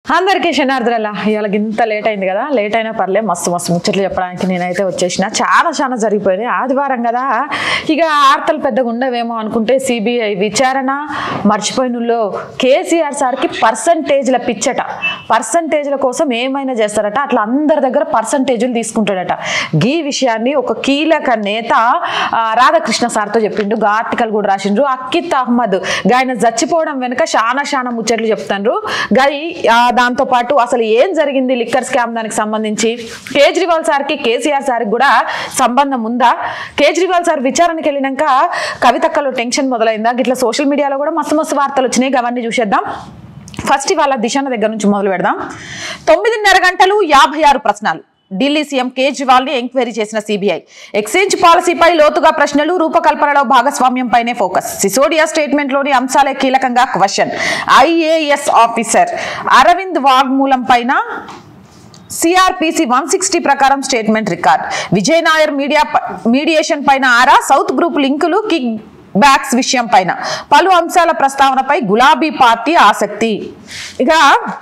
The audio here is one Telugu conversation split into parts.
అందరికీ శనార్థుల ఇవాళ ఇంత లేట్ అయింది కదా లేట్ అయినా పర్లే మస్తు మస్తు ముచ్చట్లు చెప్పడానికి నేనైతే వచ్చేసిన చాలా చాలా జరిగిపోయినాయి ఆదివారం కదా ఇక ఆర్తలు పెద్దగా ఉండవేమో అనుకుంటే సిబిఐ విచారణ మర్చిపోయినలో కేసీఆర్ సార్కి పర్సంటేజ్ల పిచ్చట పర్సంటేజ్ల కోసం ఏమైనా చేస్తారట అట్లా అందరి దగ్గర పర్సంటేజ్లు తీసుకుంటాడట గీ విషయాన్ని ఒక కీలక నేత ఆ, రాధాకృష్ణ సార్తో చెప్పిండు గా ఆర్టికల్ కూడా రాసిండ్రు అక్కిత్ అహ్మద్ ఆయన చచ్చిపోవడం వెనుక చాలా చాలా ముచ్చట్లు చెప్తాండ్రు గది ఆ, దాంతో పాటు అసలు ఏం జరిగింది లిక్కర్ స్కామ్ దానికి సంబంధించి కేజ్రీవాల్ సార్కి కేసీఆర్ సార్కి కూడా సంబంధం ఉందా కేజ్రీవాల్ సార్ విచారణకి వెళ్ళినాక కవితక్కలో టెన్షన్ మొదలైందా ఇట్లా సోషల్ మీడియాలో కూడా మస్తు మస్తు వార్తలు వచ్చినాయి అవన్నీ చూసేద్దాం ఫస్ట్ ఇవాళ దిశాన దగ్గర నుంచి మొదలు పెడదాం తొమ్మిదిన్నర గంటలు యాభై ఆరు ప్రశ్నలు ఢిల్లీ సీఎం కేజ్రీవాల్ ని ఎంక్వైరీ చేసిన సిబిఐ ఎక్స్చేంజ్ పాలసీపై లోతుగా ప్రశ్నలు రూపకల్పనలో భాగస్వామ్యంపైనే ఫోకస్ సిసోడియా స్టేట్మెంట్ లోని అంశాలే కీలకంగా క్వశ్చన్ ఐఏఎస్ ఆఫీసర్ అరవింద్ వాగ్మూలం పైన సిఆర్పిసి వన్ సిక్స్టీ ప్రకారం statement record Vijay Nair media ప- మీడియేషన్ పైన ఆరా సౌత్ గ్రూప్ లింకులు కిక్ బ్యాక్స్ విషయం పైన పలు అంశాల ప్రస్తావనపై గులాబీ పార్టీ ఆసక్తి ఇక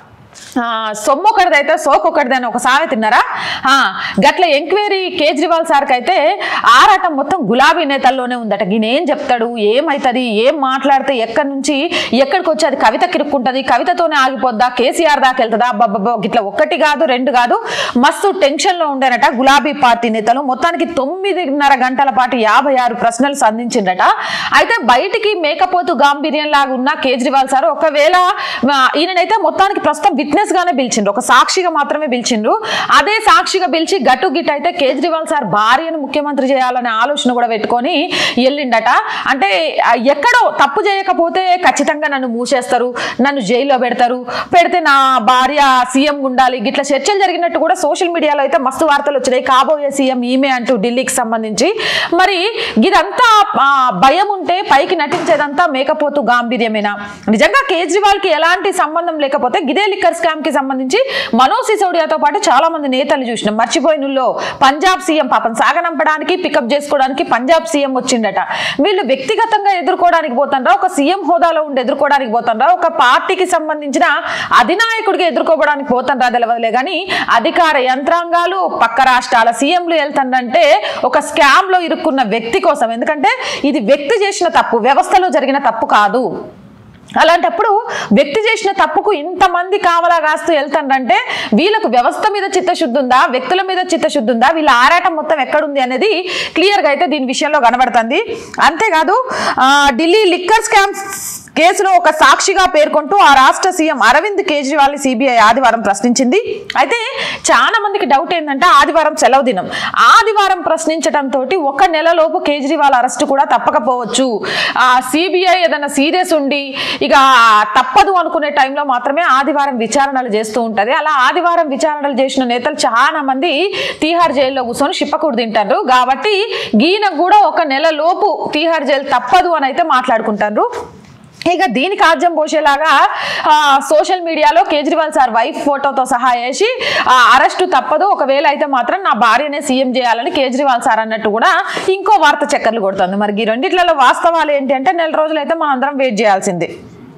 ఆ, సొమ్ము ఒకటిదైతే సోకు ఒకటిది అని ఒక సామెత తిన్నారా ఆ, గట్ల ఎంక్వైరీ కేజ్రీవాల్ సార్కి అయితే ఆరాటం మొత్తం గులాబీ నేతల్లోనే ఉందట ఈయన ఏం చెప్తాడు ఏమవుతుంది ఏం మాట్లాడితే ఎక్కడి నుంచి ఎక్కడికి వచ్చి అది కవిత కిరుక్కుంటది కవితతోనే ఆగిపోద్దా కేసీఆర్ దాకా వెళ్తుందా అబ్బబ్బబ్బో గిట్ల ఒక్కటి కాదు రెండు కాదు మస్తు టెన్షన్ లో ఉండేనట గులాబీ పార్టీ నేతలు మొత్తానికి తొమ్మిదిన్నర గంటల పాటు యాభై ఆరు ప్రశ్నలు సంధించిండట అయితే బయటికి మేకపోతు గాంభీర్యం లాగా ఉన్న కేజ్రీవాల్ సార్ ఒకవేళ ఆ, ఈయననైతే మొత్తానికి ప్రస్తుతం విట్నెస్ గానే పిలిచిండ్రు ఒక సాక్షిగా మాత్రమే పిలిచిండ్రు అదే సాక్షిగా పిలిచి గట్టు గిట్ అయితే కేజ్రీవాల్ సార్ భార్యను ముఖ్యమంత్రి చేయాలనే ఆలోచన కూడా పెట్టుకొని వెళ్ళిండట అంటే ఆ, ఎక్కడో తప్పు చేయకపోతే ఖచ్చితంగా నన్ను మూసేస్తారు నన్ను జైల్లో పెడతారు పెడితే నా భార్య సీఎం ఉండాలి గిట్ల చర్చలు జరిగినట్టు కూడా సోషల్ మీడియాలో అయితే మస్తు వార్తలు వచ్చినాయి కాబోయే సీఎం ఈమె అంటూ ఢిల్లీకి సంబంధించి మరి ఇదంతా ఆ, భయం ఉంటే పైకి నటించేదంతా మేకపోతూ గాంభీర్యమేనా నిజంగా కేజ్రీవాల్ కి ఎలాంటి సంబంధం లేకపోతే గిదే లిక్కర్ స్కామ్ కి సంబంధించి మనోజ్ సిసోడియాతో పాటు చాలా మంది నేతలు చూసినాం మర్చిపోయినలో పంజాబ్ సీఎం పాపం సాగనంపడానికి పికప్ చేసుకోవడానికి పంజాబ్ సీఎం వచ్చిండట వీళ్ళు వ్యక్తిగతంగా ఎదుర్కోవడానికి పోతాండ్రా ఒక సీఎం హోదాలో ఉండి ఎదుర్కోవడానికి పోతాండ్రా ఒక పార్టీకి సంబంధించిన అధినాయకుడికి ఎదుర్కోవడానికి పోతాండ్రా తెలియదులే కానీ అధికార యంత్రాంగాలు పక్క రాష్ట్రాల సీఎంలు వెళ్తాండంటే ఒక స్కామ్ లో ఇరుక్కున్న వ్యక్తి కోసం ఎందుకంటే ఇది వ్యక్తి చేసిన తప్పు వ్యవస్థలో జరిగిన తప్పు కాదు అలాంటప్పుడు వ్యక్తి చేసిన తప్పుకు ఇంతమంది కావలా కాస్తూ వెళ్తాండంటే వీళ్ళకు వ్యవస్థ మీద చిత్తశుద్ధి ఉందా వ్యక్తుల మీద చిత్తశుద్ధి ఉందా వీళ్ళ ఆరాటం మొత్తం ఎక్కడుంది అనేది క్లియర్గా అయితే దీని విషయంలో కనబడుతుంది అంతేకాదు ఆ, ఢిల్లీ లిక్కర్ స్కామ్ కేసులో ఒక సాక్షిగా పేర్కొంటూ ఆ రాష్ట్ర సీఎం అరవింద్ కేజ్రీవాల్ సిబిఐ ఆదివారం ప్రశ్నించింది అయితే చాలా మందికి డౌట్ ఏంటంటే ఆదివారం సెలవు దినం ఆదివారం ప్రశ్నించడంతో ఒక నెలలోపు కేజ్రీవాల్ అరెస్ట్ కూడా తప్పకపోవచ్చు ఆ సిబిఐ ఏదైనా సీరియస్ ఉండి ఇక తప్పదు అనుకునే టైంలో మాత్రమే ఆదివారం విచారణలు చేస్తూ ఉంటది అలా ఆదివారం విచారణలు చేసిన నేతలు చాలా మంది తీహార్ జైల్లో కూర్చొని షిప్పకూడు తింటారు కాబట్టి గీయనకు కూడా ఒక నెల లోపు తీహార్ జైలు తప్పదు అని అయితే మాట్లాడుకుంటారు ఇక దీనికి ఆజ్యం పోసేలాగా ఆ, సోషల్ మీడియాలో కేజ్రీవాల్ సార్ వైఫ్ ఫోటోతో సహా వేసి ఆ, అరెస్టు తప్పదు ఒకవేళ అయితే మాత్రం నా భార్యనే సీఎం చేయాలని కేజ్రీవాల్ సార్ అన్నట్టు కూడా ఇంకో వార్త చక్కర్లు కొడుతుంది మరి ఈ రెండిట్లలో వాస్తవాలు ఏంటి అంటే నెల రోజులైతే మనం అందరం వెయిట్ చేయాల్సిందే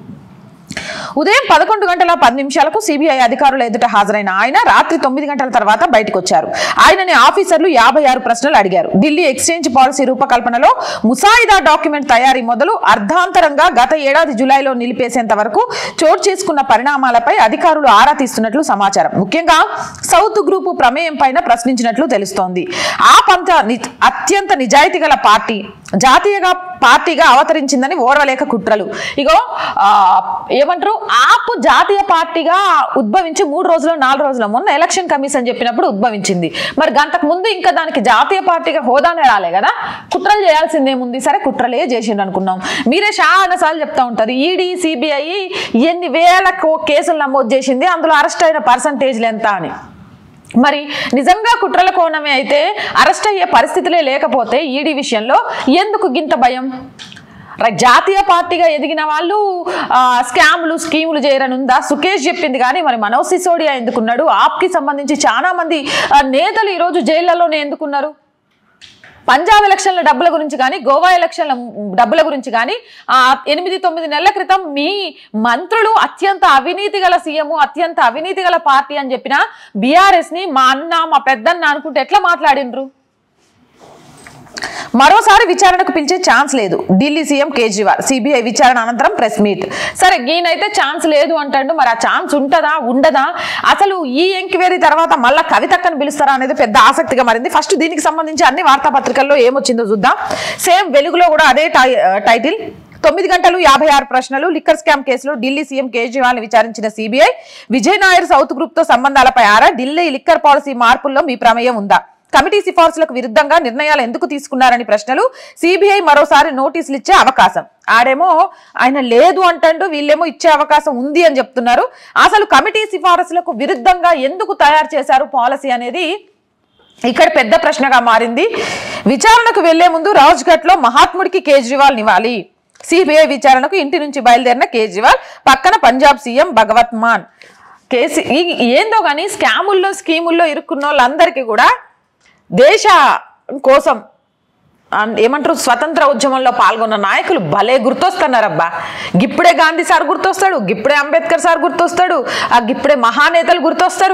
ఉదయం పదకొండు గంటల పది నిమిషాలకు సిబిఐ అధికారుల ఎదుట హాజరైన ఆయన రాత్రి తొమ్మిది గంటల తర్వాత బయటకు వచ్చారు ఆయనని ఆఫీసర్లు యాభై ఆరు ప్రశ్నలు అడిగారు ఢిల్లీ ఎక్స్చేంజ్ పాలసీ రూపకల్పనలో ముసాయిదా డాక్యుమెంట్ తయారీ మొదలు అర్ధాంతరంగా గత ఏడాది జూలైలో నిలిపేసేంత వరకు చోటు చేసుకున్న పరిణామాలపై అధికారులు ఆరా తీస్తున్నట్లు సమాచారం ముఖ్యంగా సౌత్ గ్రూపు ప్రమేయం పైన ప్రశ్నించినట్లు తెలుస్తోంది ఆ పంత ని- అత్యంత నిజాయితీ గల పార్టీ జాతీయగా పార్టీగా అవతరించిందని ఓర్వలేక కుట్రలు ఇగో ఆ, ఏమంటారు ఆపు జాతీయ పార్టీగా ఉద్భవించి మూడు రోజులు నాలుగు రోజుల మొన్న ఎలక్షన్ కమిషన్ చెప్పినప్పుడు ఉద్భవించింది మరి గంటకు ముందు ఇంకా దానికి జాతీయ పార్టీగా హోదానే రాలే కదా కుట్రలు చేయాల్సిందేముంది సరే కుట్రలే చేసిండు అనుకున్నాం మీరే చాలా సార్లు చెప్తా ఉంటారు ఈడీ సిబిఐ ఎన్ని వేల కో- కేసులు నమోదు చేసింది అందులో అరెస్ట్ అయిన పర్సంటేజ్లు ఎంత అని మరి నిజంగా కుట్రల కోణమే అయితే అరెస్ట్ అయ్యే పరిస్థితులే లేకపోతే ఈడీ విషయంలో ఎందుకు గింత భయం రైట్ జాతీయ పార్టీగా ఎదిగిన వాళ్ళు ఆ, స్కామ్లు స్కీములు చేయరని ఉందా సుకేష్ చెప్పింది కానీ మరి మనోజ్ సిసోడియా ఎందుకున్నాడు ఆప్కి సంబంధించి చాలా మంది ఆ, నేతలు ఈరోజు జైళ్లలోనే ఎందుకున్నారు పంజాబ్ ఎలక్షన్ల డబ్బుల గురించి కానీ గోవా ఎలక్షన్ల డబ్బుల గురించి కానీ ఆ ఎనిమిది తొమ్మిది నెలల క్రితం మీ మంత్రులు అత్యంత అవినీతి గల సీఎం అత్యంత అవినీతి గల పార్టీ అని చెప్పిన బీఆర్ఎస్ ని మా అన్న మా పెద్దన్న అనుకుంటే ఎట్లా మాట్లాడిండ్రు మరోసారి విచారణకు పిలిచే ఛాన్స్ లేదు ఢిల్లీ సీఎం కేజ్రీవాల్ సిబిఐ విచారణ అనంతరం ప్రెస్ మీట్ సరే ఈయనైతే ఛాన్స్ లేదు అంటాడు మరి ఆ ఛాన్స్ ఉంటుందా ఉండదా అసలు ఈ ఎంక్వైరీ తర్వాత మళ్ళా కవితక్కని పిలుస్తారా అనేది పెద్ద ఆసక్తిగా మారింది ఫస్ట్ దీనికి సంబంధించి అన్ని వార్తాపత్రికల్లో ఏమొచ్చిందో చూద్దాం సేమ్ వెలుగులో కూడా అదే టై- టైటిల్ తొమ్మిది గంటలు యాభై ఆరు ప్రశ్నలు లిక్కర్ స్కామ్ కేసులో ఢిల్లీ సీఎం కేజ్రీవాల్ ని విచారించిన CBI Vijay Nair South group తో సంబంధాలపై ఆరా ఢిల్లీ లిక్కర్ పాలసీ మార్పుల్లో మీ ప్రమేయం ఉందా కమిటీ సిఫార్సులకు విరుద్ధంగా నిర్ణయాలు ఎందుకు తీసుకున్నారని ప్రశ్నలు సిబిఐ మరోసారి నోటీసులు ఇచ్చే అవకాశం ఆడేమో ఆయన లేదు అంటాడు వీళ్ళేమో ఇచ్చే అవకాశం ఉంది అని చెప్తున్నారు అసలు కమిటీ సిఫారసులకు విరుద్ధంగా ఎందుకు తయారు చేశారు పాలసీ అనేది ఇక్కడ పెద్ద ప్రశ్నగా మారింది విచారణకు వెళ్లే ముందు రాజ్ఘట్ లో మహాత్ముడికి కేజ్రీవాల్ నివాలి సిబిఐ విచారణకు ఇంటి నుంచి బయలుదేరిన కేజ్రీవాల్ పక్కన పంజాబ్ సీఎం భగవత్ మాన్ కేసీ ఈ- ఏందో కానీ స్కాముల్లో స్కీముల్లో ఇరుక్కున్న వాళ్ళందరికీ కూడా దేశ కోసం అన్- ఏమంటారు స్వతంత్ర ఉద్యమంలో పాల్గొన్న నాయకులు భలే గుర్తొస్తున్నారబ్బా గిప్పుడే గాంధీ సార్ గుర్తొస్తాడు గిప్పుడే అంబేద్కర్ సార్ గుర్తొస్తాడు ఆ గిప్పుడే మహానేతలు గుర్తొస్తారు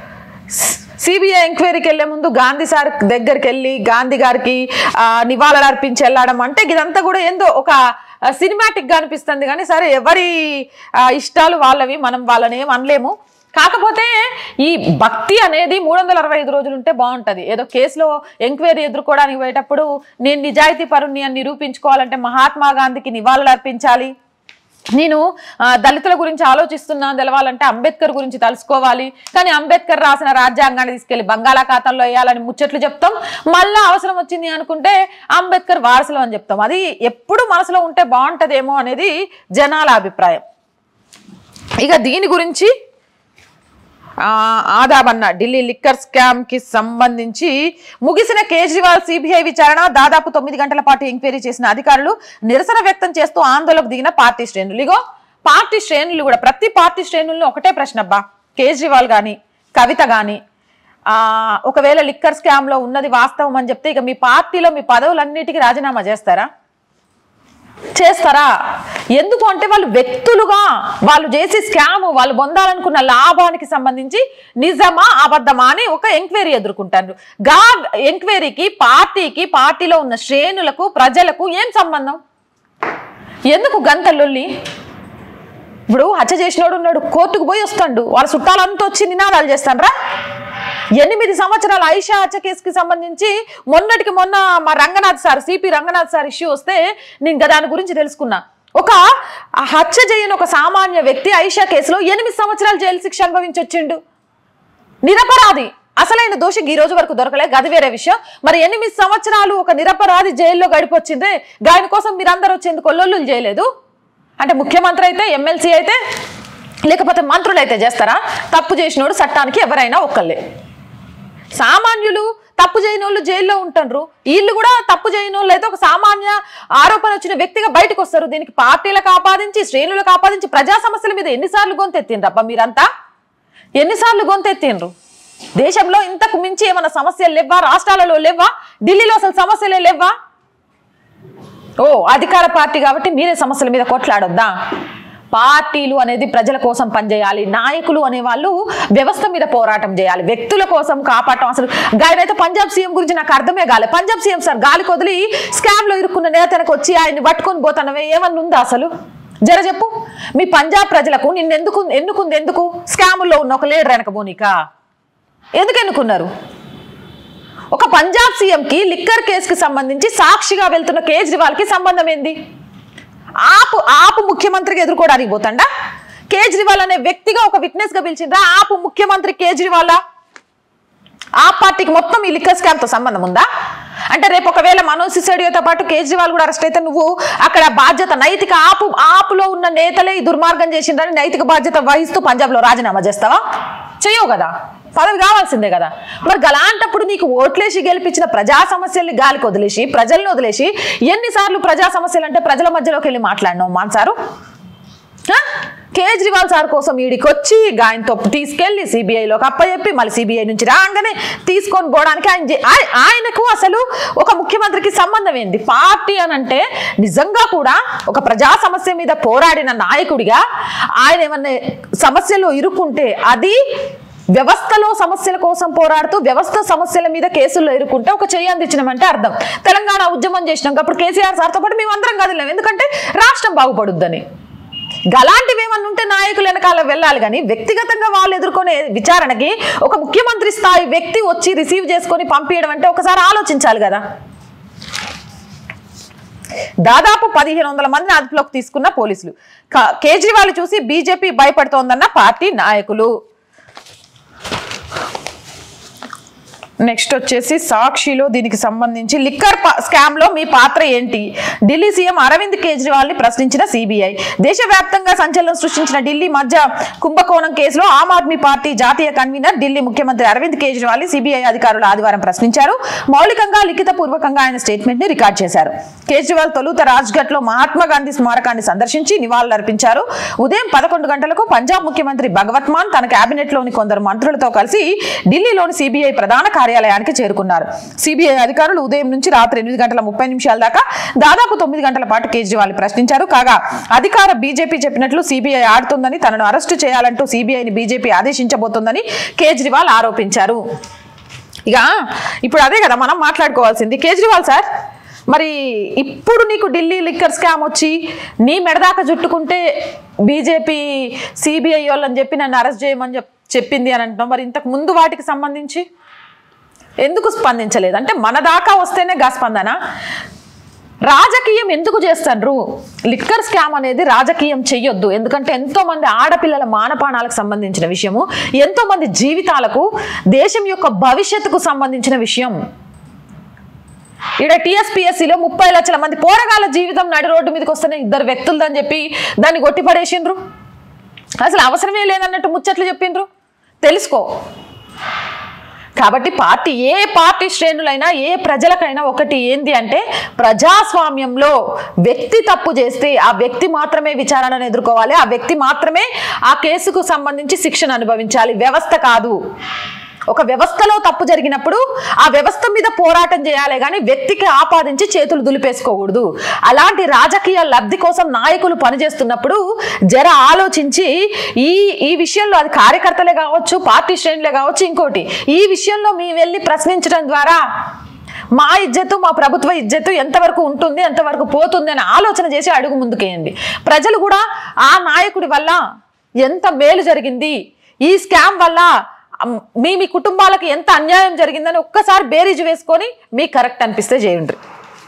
సిబిఐ ఎంక్వైరీకి వెళ్లే ముందు గాంధీ సార్ దగ్గరికి వెళ్ళి గాంధీ గారికి ఆ, నివాళులు అర్పించి వెళ్ళడం అంటే ఇదంతా కూడా ఏందో ఒక సినిమాటిక్ గా అనిపిస్తుంది కానీ సరే ఎవరి ఆ, ఇష్టాలు వాళ్ళవి మనం వాళ్ళని ఏం అనలేము కాకపోతే ఈ భక్తి అనేది మూడు వందల అరవై ఐదు రోజులు ఉంటే బాగుంటది ఏదో కేసులో ఎంక్వైరీ ఎదుర్కోవడానికి పోయేటప్పుడు నేను నిజాయితీ పరుణ్ణి అని నిరూపించుకోవాలంటే మహాత్మా గాంధీకి నివాళులు అర్పించాలి నేను ఆ, దళితుల గురించి ఆలోచిస్తున్నా తెలవాలంటే అంబేద్కర్ గురించి తెలుసుకోవాలి కానీ అంబేద్కర్ రాసిన రాజ్యాంగాన్ని తీసుకెళ్లి బంగాళాఖాతంలో వేయాలని ముచ్చట్లు చెప్తాం మళ్ళా అవసరం వచ్చింది అనుకుంటే అంబేద్కర్ వారసులు అని చెప్తాం అది ఎప్పుడు మనసులో ఉంటే బాగుంటదేమో అనేది జనాల అభిప్రాయం ఇక దీని గురించి ఆ, ఆదాబ్ అన్న ఢిల్లీ లిక్కర్ స్కామ్ కి సంబంధించి ముగిసిన కేజ్రీవాల్ సిబిఐ విచారణ దాదాపు తొమ్మిది గంటల పాటు ఎంక్వైరీ చేసిన అధికారులు నిరసన వ్యక్తం చేస్తూ ఆందోళనకు దిగిన పార్టీ శ్రేణులు ఇగో పార్టీ శ్రేణులు కూడా ప్రతి పార్టీ శ్రేణుల్లో ఒకటే ప్రశ్న అబ్బా కేజ్రీవాల్ గాని కవిత గాని ఆ ఒకవేళ లిక్కర్ స్కామ్ లో ఉన్నది వాస్తవం అని చెప్తే ఇక మీ పార్టీలో మీ పదవులన్నిటికీ రాజీనామా చేస్తారా చేస్తారా ఎందుకు అంటే వాళ్ళు వ్యక్తులుగా వాళ్ళు చేసి స్కామ్ వాళ్ళు పొందాలనుకున్న లాభానికి సంబంధించి నిజమా అబద్ధమా అని ఒక ఎంక్వైరీ ఎదుర్కొంటారు గా ఎంక్వైరీకి పార్టీకి పార్టీలో ఉన్న శ్రేణులకు ప్రజలకు ఏం సంబంధం ఎందుకు గంతలొల్లి ఇప్పుడు హత్య చేసినోడు ఉన్నాడు కోర్టుకు పోయి వస్తాడు వాళ్ళ చుట్టాలంతా వచ్చి నినాదాలు చేస్తాడ్రా ఎనిమిది సంవత్సరాల ఐషా హత్య కేసుకి సంబంధించి మొన్నటికి మొన్న మా Ranganath sir CP Ranganath sir issue వస్తే నేను ఇంకా దాని గురించి తెలుసుకున్నా ఒక ఆ హత్య చేయని ఒక సామాన్య వ్యక్తి ఐషా కేసులో ఎనిమిది సంవత్సరాలు జైలు శిక్ష అనుభవించి వచ్చిండు నిరపరాధి అసలైన దోషి ఈ రోజు వరకు దొరకలే గది వేరే విషయం మరి ఎనిమిది సంవత్సరాలు ఒక నిరపరాధి జైల్లో గడిపొచ్చిందే దాని కోసం మీరందరూ వచ్చేందుకు ఒల్లొల్లు చేయలేదు అంటే ముఖ్యమంత్రి అయితే ఎమ్మెల్సీ అయితే లేకపోతే మంత్రులు అయితే చేస్తారా తప్పు చేసినోడు చట్టానికి ఎవరైనా ఒక్కళ్ళే సామాన్యులు తప్పు చేయని వాళ్ళు జైల్లో ఉంటారు వీళ్ళు కూడా తప్పు చేయని వాళ్ళు అయితే ఒక సామాన్య ఆరోపణ వచ్చిన వ్యక్తిగా బయటకు వస్తారు దీనికి పార్టీలకు ఆపాదించి శ్రేణులకు ఆపాదించి ప్రజా సమస్యల మీద ఎన్నిసార్లు గొంతెత్తిండ్రు అబ్బా మీరంతా ఎన్నిసార్లు గొంతెత్తిండ్రు దేశంలో ఇంతకు మించి ఏమైనా సమస్యలు లేవా రాష్ట్రాలలో లేవా ఢిల్లీలో అసలు సమస్యలే లేవా ఓ అధికార పార్టీ కాబట్టి మీరే సమస్యల మీద కొట్లాడొద్దా పార్టీలు అనేది ప్రజల కోసం పనిచేయాలి నాయకులు అనేవాళ్ళు వ్యవస్థ మీద పోరాటం చేయాలి వ్యక్తుల కోసం కాపాడటం అసలు గాయనైతే పంజాబ్ సీఎం గురించి నాకు అర్థమే కాలే పంజాబ్ సీఎం సార్ గాలి కొదిలి స్కామ్ లో ఇరుక్కున్న నేతనకు వచ్చి ఆయన్ని పట్టుకొని పోతానవే ఏమన్నా ఉందా అసలు జర చెప్పు మీ పంజాబ్ ప్రజలకు నిన్ను ఎందుకు ఎన్నుకుంది ఎందుకు స్కాముల్లో ఉన్న ఒక లీడర్ వెనక బోనికా ఎందుకు ఎన్నుకున్నారు ఒక పంజాబ్ సీఎంకి లిక్కర్ కేసుకి సంబంధించి సాక్షిగా వెళ్తున్న కేజ్రీవాల్కి సంబంధం ఏంది ఆపు ఆపు ముఖ్యమంత్రికి ఎదుర్కోవడానికి పోతాడా కేజ్రీవాల్ అనే వ్యక్తిగా ఒక విట్నెస్ గా పిలిచిండ్రా ఆపు ముఖ్యమంత్రి కేజ్రీవాల్ ఆ పార్టీకి మొత్తం ఈ లిక్కర్ స్కామ్ తో సంబంధం ఉందా అంటే రేపు ఒకవేళ మనోజ్ సిసోడియాతో పాటు కేజ్రీవాల్ కూడా అరెస్ట్ అయితే నువ్వు అక్కడ బాధ్యత నైతిక ఆపు ఆపులో ఉన్న నేతలే ఈ దుర్మార్గం చేసిందని నైతిక బాధ్యత వహిస్తూ పంజాబ్ లో రాజీనామా చేస్తావా చెయ్యవు కదా పదవి కావాల్సిందే కదా మరి అలాంటప్పుడు నీకు ఓట్లేసి గెలిపించిన ప్రజా సమస్యల్ని గాలికి వదిలేసి ప్రజల్ని వదిలేసి ఎన్నిసార్లు ప్రజా సమస్యలు అంటే ప్రజల మధ్యలోకి వెళ్ళి మాట్లాడినావు మాన్సారు ఆ? కేజ్రీవాల్ సార్ కోసం ఈడికి వచ్చి ఆయనతో తీసుకెళ్లి సిబిఐలోకి అప్పచెప్పి మళ్ళీ సిబిఐ నుంచి రాగానే తీసుకొని పోవడానికి ఆయన చే- ఆయ- ఆయనకు అసలు ఒక ముఖ్యమంత్రికి సంబంధం ఏంది పార్టీ అని అంటే నిజంగా కూడా ఒక ప్రజా సమస్య మీద పోరాడిన నాయకుడిగా ఆయన ఏమన్నా సమస్యలో ఇరుక్కుంటే అది వ్యవస్థలో సమస్యల కోసం పోరాడుతూ వ్యవస్థ సమస్యల మీద కేసుల్లో ఇరుక్కుంటే ఒక చెయ్యి అందించినామంటే అర్థం తెలంగాణ ఉద్యమం చేసినాం అప్పుడు కేసీఆర్ సార్తో పాటు మేము అందరం కదిలేం ఎందుకంటే రాష్ట్రం బాగుపడుద్దని అలాంటివి ఏమన్నా ఉంటే నాయకులు వెనకాల వెళ్ళాలి కానీ వ్యక్తిగతంగా వాళ్ళు ఎదుర్కొనే విచారణకి ఒక ముఖ్యమంత్రి స్థాయి వ్యక్తి వచ్చి రిసీవ్ చేసుకొని పంపించడం అంటే ఒకసారి ఆలోచించాలి కదా దాదాపు పదిహేను వందల మందిని అదుపులోకి తీసుకున్న పోలీసులు క- కేజ్రీవాల్ చూసి బీజేపీ భయపడుతోందన్న పార్టీ నాయకులు నెక్స్ట్ వచ్చేసి సాక్షిలో దీనికి సంబంధించి లిక్కర్ స్కామ్ లో మీ పాత్ర ఏంటి ఢిల్లీ సీఎం అరవింద్ కేజ్రీవాల్ ని ప్రశ్నించిన సిబిఐ దేశవ్యాప్తంగా సంచలనం సృష్టించిన ఢిల్లీ మధ్య కుంభకోణం కేసులో ఆమ్ ఆద్మీ పార్టీ జాతీయ కన్వీనర్ ఢిల్లీ ముఖ్యమంత్రి అరవింద్ కేజ్రీవాల్ ని సిబిఐ అధికారులు ఆదివారం ప్రశ్నించారు మౌలికంగా లిఖిత పూర్వకంగా ఆయన స్టేట్మెంట్ ని రికార్డ్ చేశారు కేజ్రీవాల్ తొలుత రాజ్ఘట్ లో మహాత్మా గాంధీ స్మారకాన్ని సందర్శించి నివాళులర్పించారు ఉదయం పదకొండు గంటలకు పంజాబ్ ముఖ్యమంత్రి భగవత్ మాన్ తన కేబినెట్ లోని కొందరు మంత్రులతో కలిసి ఢిల్లీలోని సిబిఐ ప్రధాన కార్యాలయానికి చేరుకున్నారు సిబిఐ అధికారులు ఉదయం నుంచి రాత్రి ఎనిమిది గంటల ముప్పై నిమిషాల దాకా దాదాపు తొమ్మిది గంటల పాటు కేజ్రీవాల్ ప్రశ్నించారు కాగా అధికార బీజేపీ చెప్పినట్లు సిబిఐ ఆడుతుందని తనను అరెస్టు చేయాలంటూ సిబిఐని బీజేపీ ఆదేశించబోతోందని కేజ్రీవాల్ ఆరోపించారు ఇక ఇప్పుడు అదే కదా మనం మాట్లాడుకోవాల్సింది కేజ్రీవాల్ సార్ మరి ఇప్పుడు నీకు ఢిల్లీ లిక్కర్ స్కామ్ వచ్చి నీ మెడదాకా చుట్టుకుంటే బీజేపీ సిబిఐ వాళ్ళని చెప్పి నన్ను అరెస్ట్ చేయమని చెప్ చెప్పింది అని అంటున్నాం మరి ఇంతకు ముందు వాటికి సంబంధించి ఎందుకు స్పందించలేదు అంటే మన దాకా వస్తేనే గా స్పందన రాజకీయం ఎందుకు చేస్తారు లిక్కర్ స్కామ్ అనేది రాజకీయం చెయ్యొద్దు ఎందుకంటే ఎంతో మంది ఆడపిల్లల మానపానాలకు సంబంధించిన విషయము ఎంతో మంది జీవితాలకు దేశం యొక్క భవిష్యత్తుకు సంబంధించిన విషయం ఇక్కడ టీఎస్పీఎస్సీలో ముప్పై లక్షల మంది పోరగాళ్ళ జీవితం నడి రోడ్డు మీదకి వస్తేనే ఇద్దరు వ్యక్తులదని చెప్పి దాన్ని కొట్టిపడేసిండ్రు అసలు అవసరమే లేదన్నట్టు ముచ్చట్లు చెప్పిండ్రు తెలుసుకో కాబట్టి పార్టీ ఏ పార్టీ శ్రేణులైనా ఏ ప్రజలకైనా ఒకటి ఏంది అంటే ప్రజాస్వామ్యంలో వ్యక్తి తప్పు చేస్తే ఆ వ్యక్తి మాత్రమే విచారణను ఎదుర్కోవాలి ఆ వ్యక్తి మాత్రమే ఆ కేసుకు సంబంధించి శిక్షణ అనుభవించాలి వ్యవస్థ కాదు ఒక వ్యవస్థలో తప్పు జరిగినప్పుడు ఆ వ్యవస్థ మీద పోరాటం చేయాలి కానీ వ్యక్తికి ఆపాదించి చేతులు దులిపేసుకోకూడదు అలాంటి రాజకీయ లబ్ధి కోసం నాయకులు పనిచేస్తున్నప్పుడు జర ఆలోచించి ఈ ఈ విషయంలో అది కార్యకర్తలే కావచ్చు పార్టీ శ్రేణులే కావచ్చు ఇంకోటి ఈ విషయంలో మీ వెళ్ళి ప్రశ్నించడం ద్వారా మా ఇజ్జతు మా ప్రభుత్వ ఇజ్జతు ఎంతవరకు ఉంటుంది ఎంతవరకు పోతుంది అని ఆలోచన చేసి అడుగు ముందుకేయండి ప్రజలు కూడా ఆ నాయకుడి వల్ల ఎంత మేలు జరిగింది ఈ స్కామ్ వల్ల అమ్, మీ మీ కుటుంబాలకు ఎంత అన్యాయం జరిగిందని ఒక్కసారి బేరీజు వేసుకొని మీకు కరెక్ట్ అనిపిస్తే చేయండి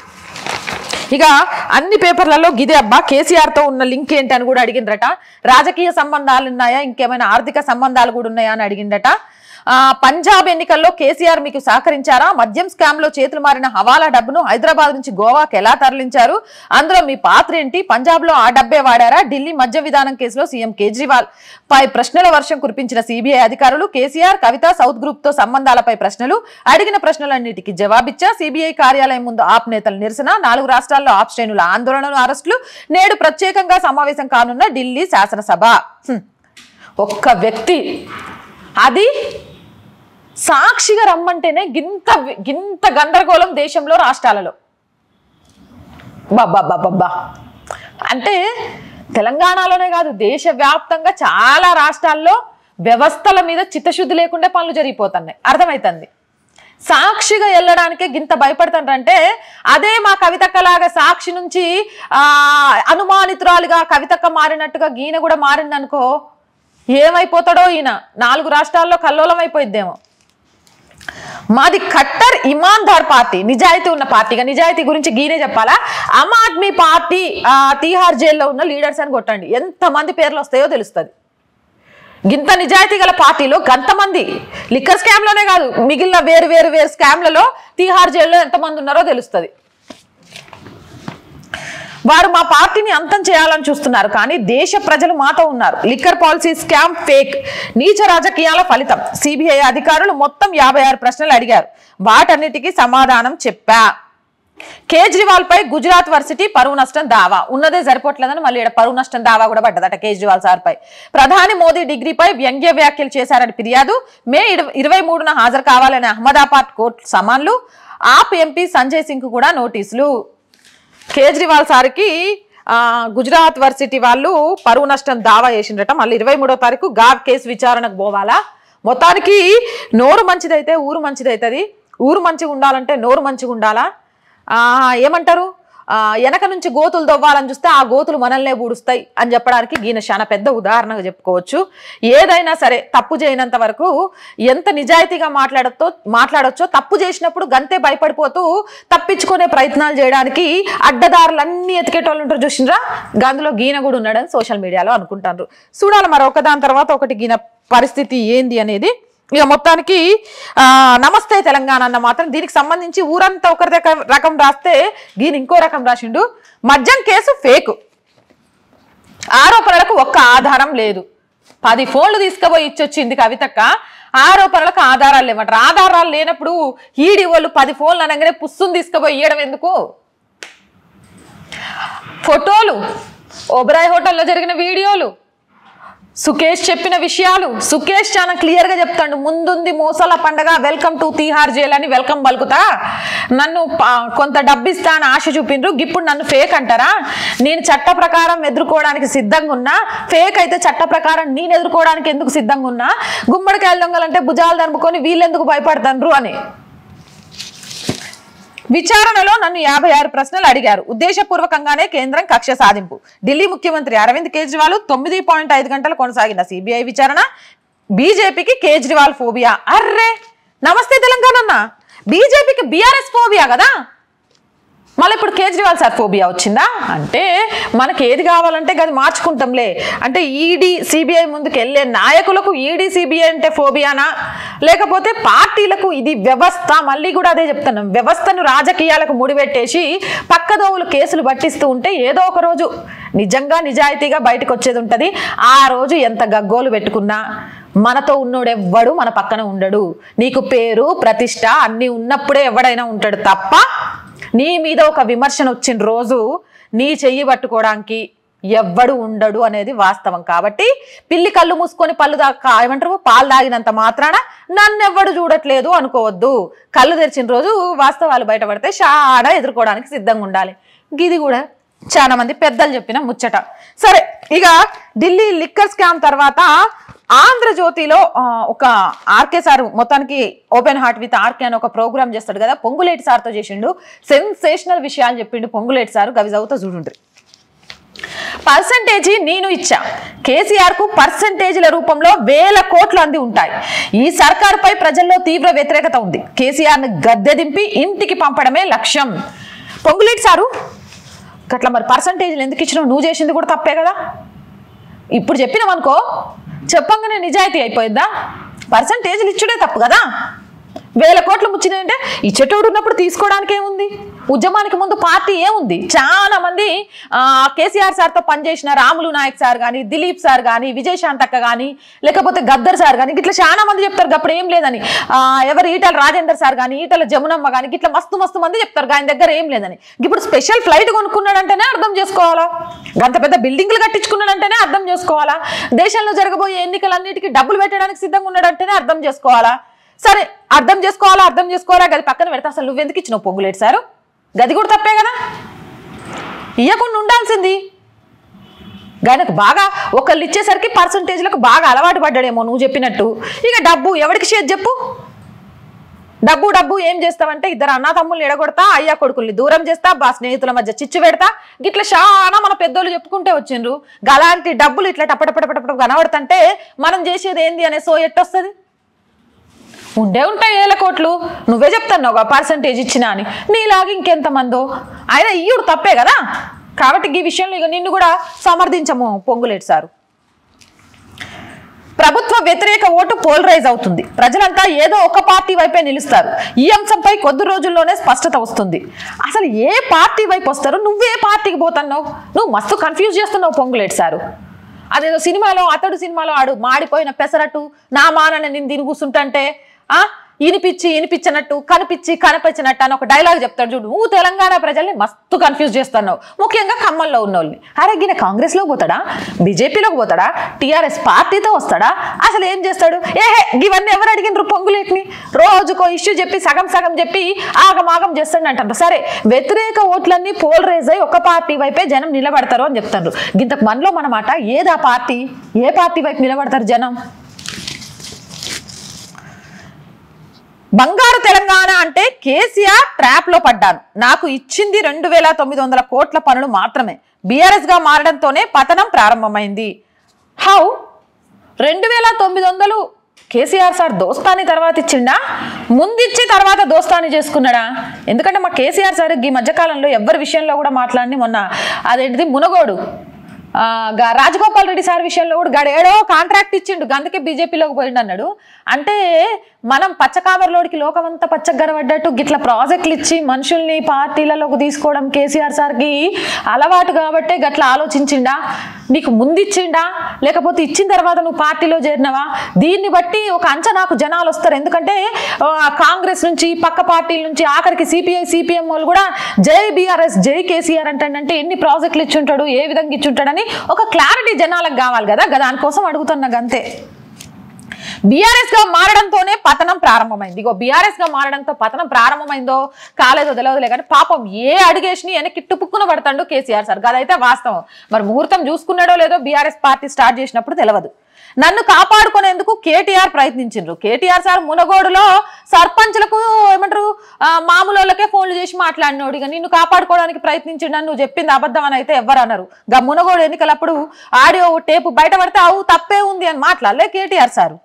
ఇక అన్ని పేపర్లలో గిదే అబ్బా కేసీఆర్ తో ఉన్న లింక్ ఏంటి అని కూడా అడిగిండ్రట రాజకీయ సంబంధాలు ఉన్నాయా ఇంకేమైనా ఆర్థిక సంబంధాలు కూడా ఉన్నాయా అని అడిగిండట ఆ, పంజాబ్ ఎన్నికల్లో కేసీఆర్ మీకు సహకరించారా మద్యం స్కామ్ లో చేతులు మారిన హవాలా డబ్బును హైదరాబాద్ నుంచి గోవాకి ఎలా తరలించారు అందులో మీ పాత్ర ఏంటి పంజాబ్ లో ఆ డబ్బే వాడారా ఢిల్లీ మద్య విధానం కేసులో సీఎం కేజ్రీవాల్ పై ప్రశ్నల వర్షం కురిపించిన సిబిఐ అధికారులు కేసీఆర్ కవిత సౌత్ గ్రూప్ తో సంబంధాలపై ప్రశ్నలు అడిగిన ప్రశ్నలన్నిటికీ జవాబిచ్చా సిబిఐ కార్యాలయం ముందు ఆప్ నేతల నిరసన నాలుగు రాష్ట్రాల్లో ఆప్ శ్రేణుల ఆందోళనలు అరెస్టులు నేడు ప్రత్యేకంగా సమావేశం కానున్న ఢిల్లీ శాసనసభ హ్మ్. ఒక్క వ్యక్తి అది సాక్షిగా రమ్మంటేనే గింత గింత గందరగోళం దేశంలో రాష్ట్రాలలో బాబ్బా అంటే తెలంగాణలోనే కాదు దేశవ్యాప్తంగా చాలా రాష్ట్రాల్లో వ్యవస్థల మీద చిత్తశుద్ధి లేకుండా పనులు జరిగిపోతున్నాయి అర్థమవుతుంది సాక్షిగా వెళ్ళడానికే గింత భయపడుతుండ్రంటే అదే మా కవితక్కలాగా సాక్షి నుంచి ఆ అనుమానితురాలుగా కవితక్క మారినట్టుగా గీన కూడా మారిందనుకో ఏమైపోతాడో ఈయన నాలుగు రాష్ట్రాల్లో కల్లోలం అయిపోయిద్దేమో మాది ఖట్టర్ ఇమాన్దార్ పార్టీ నిజాయితీ ఉన్న పార్టీగా నిజాయితీ గురించి గీనే చెప్పాలా ఆమ్ ఆద్మీ పార్టీ ఆ, తీహార్ జైల్లో ఉన్న లీడర్స్ అని కొట్టండి ఎంతమంది పేర్లు వస్తాయో తెలుస్తుంది గింత నిజాయితీ గల పార్టీలో గంతమంది లిక్కర్ స్కామ్లోనే కాదు మిగిలిన వేరు వేరు వేరు స్కామ్లలో తీహార్ జైల్లో ఎంతమంది ఉన్నారో తెలుస్తుంది వారు మా పార్టీని అంతం చేయాలని చూస్తున్నారు కానీ దేశ ప్రజలు మాతో ఉన్నారు లిక్కర్ పాలసీ స్కామ్ ఫేక్ నీచ రాజకీయాల ఫలితం సిబిఐ అధికారులు మొత్తం యాభై ఆరు ప్రశ్నలు అడిగారు వాటన్నిటికీ సమాధానం చెప్పా కేజ్రీవాల్ పై గుజరాత్ వర్సిటీ పరువు నష్టం దావా ఉన్నదే సరిపోవట్లేదని మళ్ళీ ఈడ పరువు నష్టం దావా కూడా పడ్డదట కేజ్రీవాల్ సార్ పై ప్రధాని మోదీ డిగ్రీపై వ్యంగ్య వ్యాఖ్యలు చేశారని ఫిర్యాదు మే ఇరవై- ఇరవై మూడున హాజరు కావాలని అహ్మదాబాద్ కోర్టు సమన్లు ఆప్ ఎంపీ సంజయ్ సింగ్ కూడా నోటీసులు కేజ్రీవాల్ సార్కి ఆ, గుజరాత్ వర్సిటీ వాళ్ళు పరువు నష్టం దావా చేసిండ్రట మళ్ళీ ఇరవై మూడో తారీఖు గావ్ కేసు విచారణకు పోవాలా మొత్తానికి నోరు మంచిదైతే ఊరు మంచిదైతుంది ఊరు మంచిగా ఉండాలంటే నోరు మంచిగా ఉండాలా ఆ, ఏమంటారు ఆ, వెనక నుంచి గోతులు దవ్వాలని చూస్తే ఆ గోతులు మనల్నే పూడుస్తాయి అని చెప్పడానికి ఈయన చాలా పెద్ద ఉదాహరణగా చెప్పుకోవచ్చు ఏదైనా సరే తప్పు చేయనంత వరకు ఎంత నిజాయితీగా మాట్లాడతో మాట్లాడొచ్చో తప్పు చేసినప్పుడు గంతే భయపడిపోతూ తప్పించుకునే ప్రయత్నాలు చేయడానికి అడ్డదారులన్నీ ఎతికేటోళ్ళు ఉంటారు చూసిండ్రా గందులో గీన కూడా ఉన్నాడని సోషల్ మీడియాలో అనుకుంటారు చూడాలి మరి ఒకదాని తర్వాత ఒకటి గీన పరిస్థితి ఏంది అనేది ఇక మొత్తానికి ఆ, నమస్తే తెలంగాణ అన్న మాత్రం దీనికి సంబంధించి ఊరంతా ఒకరి రకం- రకం రాస్తే దీని ఇంకో రకం రాసిండు మద్యం కేసు ఫేక్ ఆరోపణలకు ఒక్క ఆధారం లేదు పది ఫోన్లు తీసుకుపోయి ఇచ్చొచ్చింది కవితక్క ఆరోపణలకు ఆధారాలు లేవంటారు ఆధారాలు లేనప్పుడు ఈడి వాళ్ళు పది ఫోన్లు అనగానే పుస్సుని తీసుకుపోయి ఇయ్యడం ఎందుకు ఫోటోలు ఓబరాయ్ హోటల్లో జరిగిన వీడియోలు సుకేష్ చెప్పిన విషయాలు సుకేష్ చాలా క్లియర్ గా చెప్తాడు ముందుంది మోసల పండగ వెల్కమ్ టు తీహార్ జైల్ అని వెల్కమ్ పలుకుతా నన్ను ప- కొంత డబ్బిస్తా అని ఆశ చూపిండ్రు ఇప్పుడు నన్ను ఫేక్ అంటారా నేను చట్ట ప్రకారం ఎదుర్కోవడానికి సిద్ధంగా ఉన్నా ఫేక్ అయితే చట్ట ప్రకారం నేను ఎదుర్కోవడానికి ఎందుకు సిద్ధంగా ఉన్నా గుమ్మడికాయలు దొంగలంటే భుజాలు దనుపుకొని వీళ్ళెందుకు భయపడతాండ్రు అని విచారణలో నన్ను యాభై ఆరు ప్రశ్నలు అడిగారు ఉద్దేశపూర్వకంగానే కేంద్రం కక్ష సాధింపు ఢిల్లీ ముఖ్యమంత్రి అరవింద్ కేజ్రీవాల్ తొమ్మిది పాయింట్ ఐదు గంటలు కొనసాగిన సిబిఐ విచారణ బీజేపీకి కేజ్రీవాల్ ఫోబియా అర్రే నమస్తే తెలంగాణ అన్న బీజేపీకి బీఆర్ఎస్ ఫోబియా కదా మళ్ళీ ఇప్పుడు కేజ్రీవాల్ సార్ ఫోబియా వచ్చిందా అంటే మనకి ఏది కావాలంటే అది మార్చుకుంటాంలే అంటే ఈడీ సిబిఐ ముందుకు వెళ్ళే నాయకులకు ఈడీ సిబిఐ అంటే ఫోబియానా లేకపోతే పార్టీలకు ఇది వ్యవస్థ మళ్ళీ కూడా అదే చెప్తున్నాం వ్యవస్థను రాజకీయాలకు ముడిపెట్టేసి పక్కదోవులు కేసులు పట్టిస్తూ ఉంటే ఏదో ఒక రోజు నిజంగా నిజాయితీగా బయటకు వచ్చేది ఉంటుంది ఆ రోజు ఎంత గగ్గోలు పెట్టుకున్నా మనతో ఉన్నోడెవ్వడు మన పక్కన ఉండడు నీకు పేరు ప్రతిష్ట అన్నీ ఉన్నప్పుడే ఎవడైనా ఉంటాడు తప్ప నీ మీద ఒక విమర్శన వచ్చిన రోజు నీ చెయ్యి పట్టుకోవడానికి ఎవ్వడు ఉండడు అనేది వాస్తవం కాబట్టి పిల్లి కళ్ళు మూసుకొని పళ్ళు దాకా ఏమంటారు పాలు తాగినంత మాత్రాన నన్నెవ్వడు చూడట్లేదు అనుకోవద్దు కళ్ళు తెరిచిన రోజు వాస్తవాలు బయటపడితే చాలా ఎదుర్కోవడానికి సిద్ధంగా ఉండాలి ఇది కూడా చాలా మంది పెద్దలు చెప్పిన ముచ్చట సరే ఇక ఢిల్లీ లిక్కర్ స్కామ్ తర్వాత ఆంధ్రజ్యోతిలో ఆ, ఒక ఆర్కే సార్ మొత్తానికి ఓపెన్ హార్ట్ విత్ ఆర్కే అని ఒక ప్రోగ్రామ్ చేస్తాడు కదా పొంగులేటి సార్తో చేసిండు సెన్సేషనల్ విషయాలు చెప్పిండు పొంగులేటి సార్ గవి చదువుతా చూడుండ్రి పర్సంటేజీ నేను ఇచ్చా కేసీఆర్ కు పర్సంటేజీల రూపంలో వేల కోట్లు అంది ఉంటాయి ఈ సర్కారుపై ప్రజల్లో తీవ్ర వ్యతిరేకత ఉంది కేసీఆర్ ను గద్దె దింపి ఇంటికి పంపడమే లక్ష్యం పొంగులేటి సారు అట్లా మరి పర్సంటేజ్లు ఎందుకు ఇచ్చినావు నువ్వు చేసింది కూడా తప్పే కదా ఇప్పుడు చెప్పినాం అనుకో చెప్పంగానే నిజాయితీ అయిపోయిందా పర్సంటేజ్లు ఇచ్చుడే తప్పు కదా వేల కోట్లు ముచ్చినాయంటే ఇచ్చేటోడు ఉన్నప్పుడు తీసుకోవడానికి ఏముంది ఉద్యమానికి ముందు పార్టీ ఏముంది చాలా మంది ఆ, కేసీఆర్ సార్తో పనిచేసిన రాములు నాయక్ సార్ కానీ దిలీప్ సార్ కానీ విజయశాంతక్క కానీ లేకపోతే గద్దర్ సార్ కానీ ఇట్లా చాలా మంది చెప్తారు అప్పుడు ఏం లేదని ఆ, ఎవరు ఈటల రాజేందర్ సార్ కానీ ఈటల జమునమ్మ కానీ ఇట్లా మస్తు మస్తు మంది చెప్తారు ఆయన దగ్గర ఏం లేదని ఇప్పుడు స్పెషల్ ఫ్లైట్ కొనుక్కున్నాడంటేనే అర్థం చేసుకోవాలా గంత పెద్ద బిల్డింగ్లు కట్టించుకున్నాడంటేనే అర్థం చేసుకోవాలా దేశంలో జరగబోయే ఎన్నికలన్నిటికీ డబ్బులు పెట్టడానికి సిద్ధంగా ఉన్నాడంటేనే అర్థం చేసుకోవాలా సరే అర్థం చేసుకోవాలా అర్థం చేసుకోవాలా గది పక్కన పెడతా అసలు నువ్వెందుకు ఇచ్చినావు పొంగులేటి సారు గది కూడా తప్పే కదా ఇవ్వకుండా ఉండాల్సింది ఆయనకు బాగా ఒకళ్ళు ఇచ్చేసరికి పర్సంటేజ్లకు బాగా అలవాటు పడ్డాడేమో నువ్వు చెప్పినట్టు ఇక డబ్బు ఎవరికి షేర్ చెప్పు డబ్బు డబ్బు ఏం చేస్తావంటే ఇద్దరు అన్నా తమ్ముళ్ళు ఎడగొడతా అయ్యా కొడుకుల్ని దూరం చేస్తా బా స్నేహితుల మధ్య చిచ్చు పెడతా గిట్ల చాలా మన పెద్దోళ్ళు చెప్పుకుంటే వచ్చిండ్రు గలాంటి డబ్బులు ఇట్లా టపటపటపటపట కనబడుతుంటే మనం చేసేది ఏంది అనే సో ఎట్టొస్తుంది ఉండే ఉంటాయి వేల కోట్లు నువ్వే చెప్తాను ఒక పర్సంటేజ్ ఇచ్చినా అని నీలాగా ఇంకెంతమందో ఆయన ఇయ్యుడు తప్పే కదా కాబట్టి ఈ విషయంలో ఇక నిన్ను కూడా సమర్థించము పొంగులేటి సారు ప్రభుత్వ వ్యతిరేక ఓటు పోలరైజ్ అవుతుంది ప్రజలంతా ఏదో ఒక పార్టీ వైపే నిలుస్తారు ఈ అంశంపై కొద్ది రోజుల్లోనే స్పష్టత వస్తుంది అసలు ఏ పార్టీ వైపు వస్తారు నువ్వే పార్టీకి పోతున్నావు నువ్వు మస్తు కన్ఫ్యూజ్ చేస్తున్నావు పొంగులేటి సారు అదేదో సినిమాలో అతడు సినిమాలో ఆడు మాడిపోయిన పెసరట్టు నా మానని నేను దీని కూర్చుంటంటే ఆ ఇనిపిచ్చి ఇనిపించినట్టు కనిపించి కనిపించినట్టు అని ఒక డైలాగ్ చెప్తాడు చూడు నువ్వు తెలంగాణ ప్రజల్ని మస్తు కన్ఫ్యూజ్ చేస్తున్నావు ముఖ్యంగా ఖమ్మంలో ఉన్న వాళ్ళని అరే గిన కాంగ్రెస్లోకి పోతాడా బీజేపీలోకి పోతాడా టీఆర్ఎస్ పార్టీతో వస్తాడా అసలు ఏం చేస్తాడు ఏహే ఇవన్నీ ఎవరు అడిగినరు పొంగులేటిని రోజుకో ఇష్యూ చెప్పి సగం సగం చెప్పి ఆగమాగం చేస్తాడు అంటారు సరే వ్యతిరేక ఓట్లన్నీ పోలరైజ్ అయి ఒక పార్టీ వైపే జనం నిలబడతారు అని చెప్తారు ఇంతకు మనలో మన మాట ఏదా పార్టీ ఏ పార్టీ వైపు నిలబడతారు జనం బంగారు తెలంగాణ అంటే కేసీఆర్ ట్రాప్ లో పడ్డాను నాకు ఇచ్చింది రెండు వేల తొమ్మిది వందల కోట్ల పనులు మాత్రమే బీఆర్ఎస్ గా మారడంతోనే పతనం ప్రారంభమైంది హౌ రెండు వేల తొమ్మిది వందలు కేసీఆర్ సార్ దోస్తాని తర్వాత ఇచ్చిండా ముందిచ్చి తర్వాత దోస్తాని చేసుకున్నాడా ఎందుకంటే మా కేసీఆర్ సార్ ఈ మధ్యకాలంలో ఎవరి విషయంలో కూడా మాట్లాడి మొన్న అదేంటిది మునగోడు ఆ, గా- రాజగోపాల్ రెడ్డి సార్ విషయంలో కూడా గాడు ఏడో కాంట్రాక్ట్ ఇచ్చిండు అందుకే బీజేపీలోకి పోయిండు అన్నాడు అంటే మనం పచ్చకామరలోడికి లోకమంతా పచ్చగా కనబడ్డట్టు గిట్ల ప్రాజెక్టులు ఇచ్చి మనుషుల్ని పార్టీలలోకి తీసుకోవడం కేసీఆర్ సార్కి అలవాటు కాబట్టే గట్ల ఆలోచించిండా నీకు ముందిచ్చిండా లేకపోతే ఇచ్చిన తర్వాత నువ్వు పార్టీలో చేరినవా దీన్ని బట్టి ఒక అంచనాకు జనాలు వస్తారు ఎందుకంటే ఆ, కాంగ్రెస్ నుంచి పక్క పార్టీల నుంచి ఆఖరికి సిపిఐ సిపిఎం వాళ్ళు కూడా జై బీఆర్ఎస్ జై కేసీఆర్ అంటాడంటే ఎన్ని ప్రాజెక్టులు ఇచ్చుంటాడు ఏ విధంగా ఇచ్చుంటాడని ఒక క్లారిటీ జనాలకు కావాలి కదా గా- దానికోసం అడుగుతున్నా గంతే బీఆర్ఎస్ గా మారడంతోనే పతనం ప్రారంభమైంది ఇగో బీఆర్ఎస్ గా మారడంతో పతనం ప్రారంభమైందో కాలేదో తెలియదులే కానీ పాపం ఏ అడిగేసి వెనక్కి టుపుక్కున పడతాడు కేసీఆర్ సార్ అదైతే వాస్తవం మరి ముహూర్తం చూసుకున్నాడో లేదో బీఆర్ఎస్ పార్టీ స్టార్ట్ చేసినప్పుడు తెలియదు నన్ను కాపాడుకునేందుకు కేటీఆర్ ప్రయత్నించిండ్రు కేటీఆర్ సార్ మునగోడులో సర్పంచ్లకు ఏమంటారు ఆ, మామూలు వాళ్ళకే ఫోన్లు చేసి మాట్లాడినోడు ఇక నిన్ను కాపాడుకోవడానికి ప్రయత్నించిండు నువ్వు చెప్పింది అబద్ధం అని అయితే ఎవ్వరు అన్నారు గా మునగోడు ఎన్నికలప్పుడు ఆడియో టేపు బయటపడితే అవు తప్పే ఉంది అని మాట్లాడలే కేటీఆర్ సారు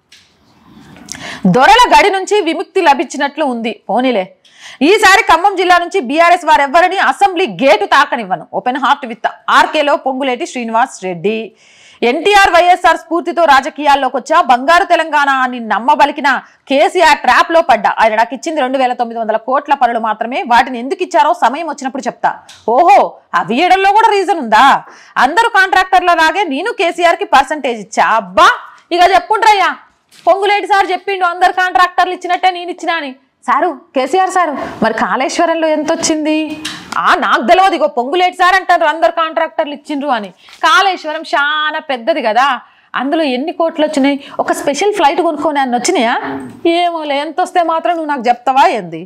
దొరల గడి నుంచి విముక్తి లభించినట్లు ఉంది పోనీలే ఈసారి ఖమ్మం జిల్లా నుంచి బీఆర్ఎస్ వారెవ్వరిని అసెంబ్లీ గేటు తాకనివ్వను ఓపెన్ హార్ట్ విత్ ఆర్కేలో పొంగులేటి శ్రీనివాస్ రెడ్డి ఎన్టీఆర్ వైఎస్ఆర్ స్ఫూర్తితో రాజకీయాల్లోకి వచ్చా బంగారు తెలంగాణ అని నమ్మబలికిన కేసీఆర్ ట్రాప్ లో పడ్డా ఆయన నాకు ఇచ్చింది రెండు వేల తొమ్మిది వందల కోట్ల పనులు మాత్రమే వాటిని ఎందుకు ఇచ్చారో సమయం వచ్చినప్పుడు చెప్తా ఓహో అవి ఇవ్వడంలో కూడా రీజన్ ఉందా అందరూ కాంట్రాక్టర్ల లాగే నేను కేసీఆర్ కి పర్సంటేజ్ ఇచ్చా అబ్బా ఇక చెప్పుండ్రయ్యా పొంగులేటి సార్ చెప్పిండు అందరు కాంట్రాక్టర్లు ఇచ్చినట్టే నేను ఇచ్చినా అని సారు కేసీఆర్ సారు మరి కాళేశ్వరంలో ఎంత వచ్చింది ఆ నాకు తెలియదు ఇగో పొంగులేటి సార్ అంటారు అందరు కాంట్రాక్టర్లు ఇచ్చిండ్రు అని కాళేశ్వరం చాలా పెద్దది కదా అందులో ఎన్ని కోట్లు వచ్చినాయి ఒక స్పెషల్ ఫ్లైట్ కొనుక్కొని అన్న వచ్చినాయా ఏమోలే ఎంత వస్తే మాత్రం నువ్వు నాకు చెప్తావా ఏంది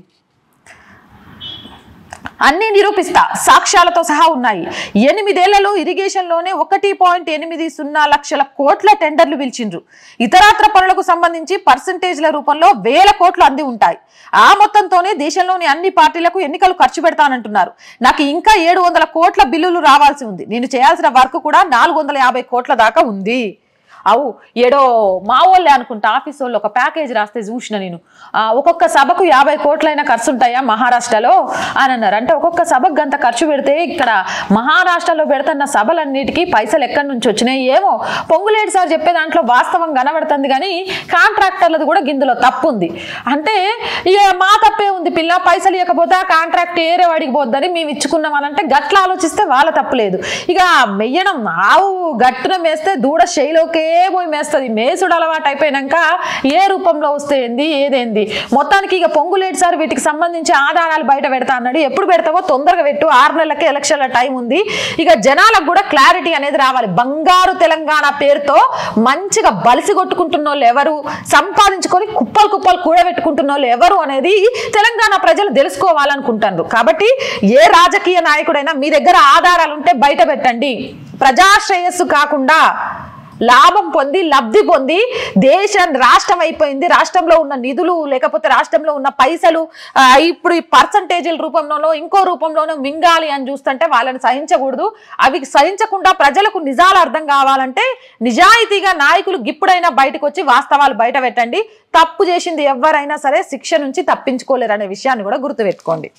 అన్ని నిరూపిస్తా సాక్ష్యాలతో సహా ఉన్నాయి ఎనిమిదేళ్లలో ఇరిగేషన్లోనే ఒకటి పాయింట్ ఎనిమిది సున్నా లక్షల కోట్ల టెండర్లు పిలిచిండ్రు ఇతరాత్ర పనులకు సంబంధించి పర్సంటేజ్ల రూపంలో వేల కోట్లు అంది ఉంటాయి ఆ మొత్తంతోనే దేశంలోని అన్ని పార్టీలకు ఎన్నికలు ఖర్చు పెడతానంటున్నారు నాకు ఇంకా ఏడు వందల కోట్ల బిల్లులు రావాల్సి ఉంది నేను చేయాల్సిన వర్క్ కూడా నాలుగు వందల యాభై కోట్ల దాకా ఉంది అవు ఏడో మా వాళ్ళే అనుకుంటా ఆఫీస్ వాళ్ళు ఒక ప్యాకేజ్ రాస్తే చూసిన నేను ఆ, ఒక్కొక్క సభకు యాభై కోట్లైనా ఖర్చు ఉంటాయా మహారాష్ట్రలో అని అన్నారు అంటే ఒక్కొక్క సభకు గంత ఖర్చు పెడితే ఇక్కడ మహారాష్ట్రలో పెడుతున్న సభలన్నిటికీ పైసలు ఎక్కడి నుంచి వచ్చినాయి ఏమో పొంగులేటి సార్ చెప్పే దాంట్లో వాస్తవం కనబడుతుంది కానీ కాంట్రాక్టర్లది కూడా గిందులో తప్పు ఉంది అంటే ఇక మా తప్పే ఉంది పిల్ల పైసలు ఇవ్వకపోతే ఆ కాంట్రాక్ట్ ఏరే వాడికి పోద్దని మేము ఇచ్చుకున్నాం అని అంటే గట్ల ఆలోచిస్తే వాళ్ళ తప్పులేదు ఇక మెయ్యడం ఆవు గట్టున మేస్తే దూడ శైలోకే పోయి మేస్తుంది మేసుడు అలవాటు అయిపోయినాక ఏ రూపంలో వస్తే ఏంది ఏదేంది మొత్తానికి ఇక పొంగులేటి సార్ వీటికి సంబంధించి ఆధారాలు బయట పెడతా అన్నాడు ఎప్పుడు పెడతావో తొందరగా పెట్టు ఆరు నెలలకే ఎలక్షన్ల టైం ఉంది ఇక జనాలకు కూడా క్లారిటీ అనేది రావాలి బంగారు తెలంగాణ పేరుతో మంచిగా బలిసి కొట్టుకుంటున్న వాళ్ళు ఎవరు సంపాదించుకొని కుప్పలు కుప్పలు కూడబెట్టుకుంటున్న వాళ్ళు ఎవరు అనేది తెలంగాణ ప్రజలు తెలుసుకోవాలనుకుంటారు కాబట్టి ఏ రాజకీయ నాయకుడైనా మీ దగ్గర ఆధారాలు ఉంటే బయట పెట్టండి ప్రజాశ్రేయస్సు కాకుండా లాభం పొంది లబ్ధి పొంది దేశం రాష్ట్రం అయిపోయింది రాష్ట్రంలో ఉన్న నిధులు లేకపోతే రాష్ట్రంలో ఉన్న పైసలు ఆ, ఇప్పుడు ఈ పర్సంటేజీల రూపంలోనో ఇంకో రూపంలోనో మింగాలి అని చూస్తుంటే వాళ్ళని సహించకూడదు అవి సహించకుండా ప్రజలకు నిజాలు అర్థం కావాలంటే నిజాయితీగా నాయకులు గిప్పుడైనా బయటకు వచ్చి వాస్తవాలు బయట పెట్టండి తప్పు చేసింది ఎవరైనా సరే శిక్ష నుంచి తప్పించుకోలేరు అనే విషయాన్ని కూడా గుర్తుపెట్టుకోండి